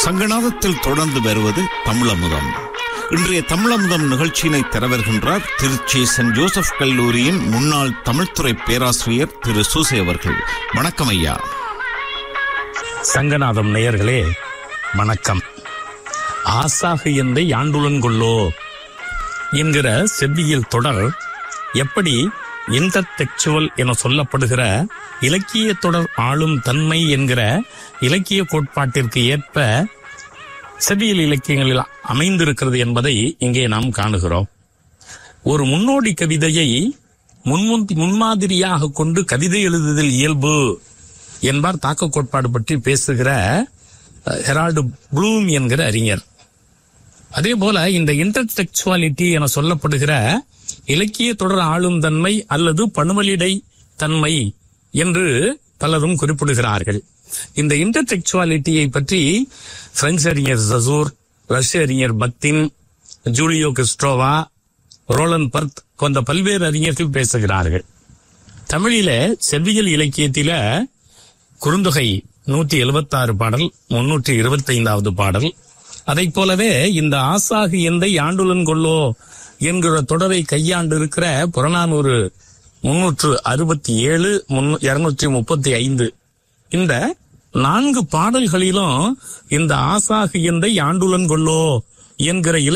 சங்கநாதத்தில் தொடர்ந்து வருவது தமிழமுதம் இன்றைய தமிழமுதம் நிகழ்ச்சியினை தரவருகின்றார் திருச்சி சென்ட் ஜோசப் கல்லூரியின் முன்னாள் தமிழ்துறை பேராசிரியர் திரு சூசை அவர்கள் வணக்கம் ஐயா சங்கநாதம் நேயர்களே வணக்கம் ஆசாகு எந்தை ஆண்டுலன் கொள்ளோ என்கிற செவ்வியல் தொடர் எப்படி இன்டர்டெக்சுவல் என சொல்லப்படுகிற இலக்கிய தொடர் ஆளும் தன்மை என்கிற இலக்கிய கோட்பாட்டிற்கு ஏற்ப செவ்வியல் இலக்கியங்களில் அமைந்திருக்கிறது என்பதை இங்கே நாம் காணுகிறோம் ஒரு முன்னோடி கவிதையை முன்முன் முன்மாதிரியாக கொண்டு கவிதை எழுதுதல் இயல்பு என்பார் தாக்க கோட்பாடு பற்றி பேசுகிற அஹ், ஹெரால்டு ப்ளூம் என்கிற அறிஞர் அதே போல இந்த இன்டர்டெக்சுவாலிட்டி என சொல்லப்படுகிற இலக்கிய தொடர் ஆளும் தன்மை அல்லது பணுவலிடை தன்மை என்று பலரும் குறிப்பிடுகிறார்கள் இந்த இன்டர்டெக்சுவாலிட்டியை பற்றி பிரெஞ்சு அறிஞர் ஜசூர் ரஷ்ய அறிஞர் பக்தின் ஜூலியோ கிறிஸ்டோவா ரோலன் பர்த் போன்ற பல்வேறு அறிஞர்கள் பேசுகிறார்கள் தமிழில செவ்வியல் இலக்கியத்தில குறுந்தொகை நூற்றி எழுபத்தாறு பாடல் முன்னூற்றி இருபத்தைந்தாவது பாடல் அதைப் போலவே இந்த ஆசாகு எந்தை ஆண்டுலன் கொள்ளோ என்கிற தொடரை கையாண்டு இருக்கிற புறநானூறு முன்னூற்று அறுபத்தி ஏழு இருநூற்றி முப்பத்தி ஐந்து இந்த நான்கு பாடல்களிலும் இந்த ஆசாகு எந்தை ஆண்டுலன் கொள்ளோ என்கிற இலக்கிய